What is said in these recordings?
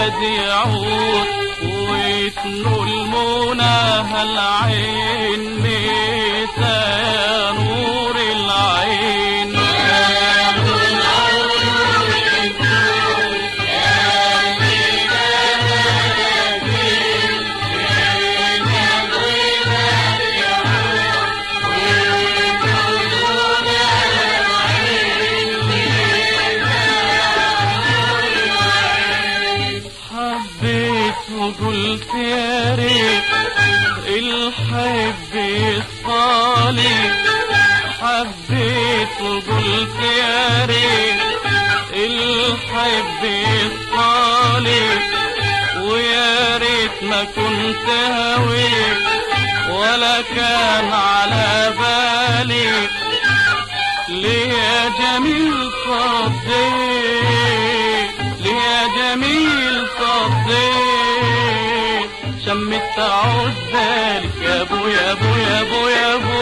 الوادي يعود ويتنو المناهى العين متى يا نور العين حبيت وقلت يا ريت الحب يصفالي حبيت وقلت يا ريت الحب يصفالي ويا ريت ما كنت هويت ولا كان على بالي ليه يا جميل صديق ليه يا جميل صديق شمت عزالك يا ابو يا ابو يا ابو يا ابو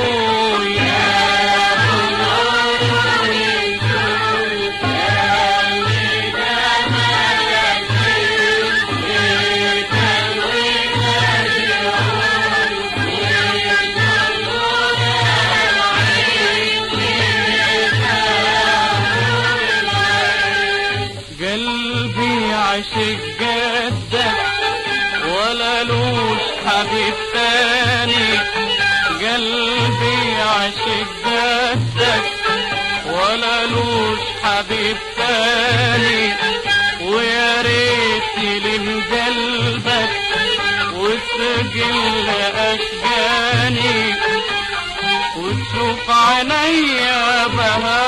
يا قلبي عشق جدك ولا لوش حبيب تاني قلبي عشق جدك ولا لوش حبيب تاني ويا ريت يلم قلبك وتسجل اشجاني وتشوف عينيا بهاني